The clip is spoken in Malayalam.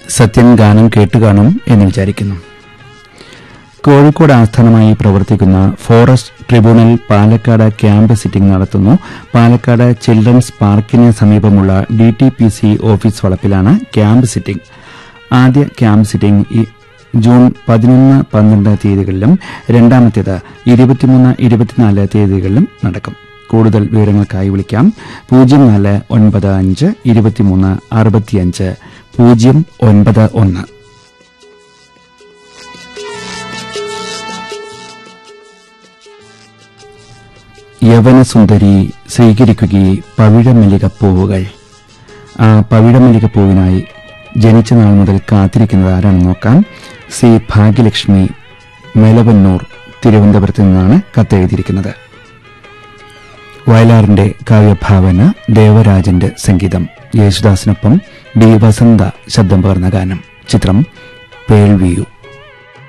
സത്യൻ ഗാനം കേട്ടുകാണും എന്ന് വിചാരിക്കുന്നു കോഴിക്കോട് ആസ്ഥാനമായി പ്രവർത്തിക്കുന്ന forest tribunal Palakkad camp sitting നടത്തുന്നു പാലക്കാട് ചിൽഡ്രൻസ് പാർക്കിന് സമീപമുള്ള D T P C office വളപ്പിലാണ് ക്യാമ്പ് സിറ്റിംഗ് ആദ്യ ക്യാമ്പ് സിറ്റിംഗ് ഈ ജൂൺ പതിനൊന്ന് പന്ത്രണ്ട് തീയതികളിലും രണ്ടാമത്തേത് ഇരുപത്തിമൂന്ന് ഇരുപത്തിനാല് തീയതികളിലും നടക്കും കൂടുതൽ വിവരങ്ങൾക്കായി വിളിക്കാം പൂജ്യം നാല് ഒൻപത് അഞ്ച് ഇരുപത്തിമൂന്ന് അറുപത്തിയഞ്ച് പൂജ്യം ഒൻപത് ഒന്ന് യവനസുന്ദരി സ്വീകരിക്കുകയെ പവിഴമല്ലികപ്പൂവുകൾ ആ പവിഴമല്ലികപ്പൂവിനായി ജനിച്ച നാൾ മുതൽ കാത്തിരിക്കുന്നത് ആരാണെന്ന് നോക്കാം സി ഭാഗ്യലക്ഷ്മി മെലവന്നൂർ തിരുവനന്തപുരത്ത് നിന്നാണ് കത്തെഴുതിയിരിക്കുന്നത് വയലാറിന്റെ കാവ്യഭാവന ദേവരാജന്റെ സംഗീതം യേശുദാസിനൊപ്പം ബി വസന്ത ശബ്ദം പകർന്ന ഗാനം ചിത്രം പേൾവിയു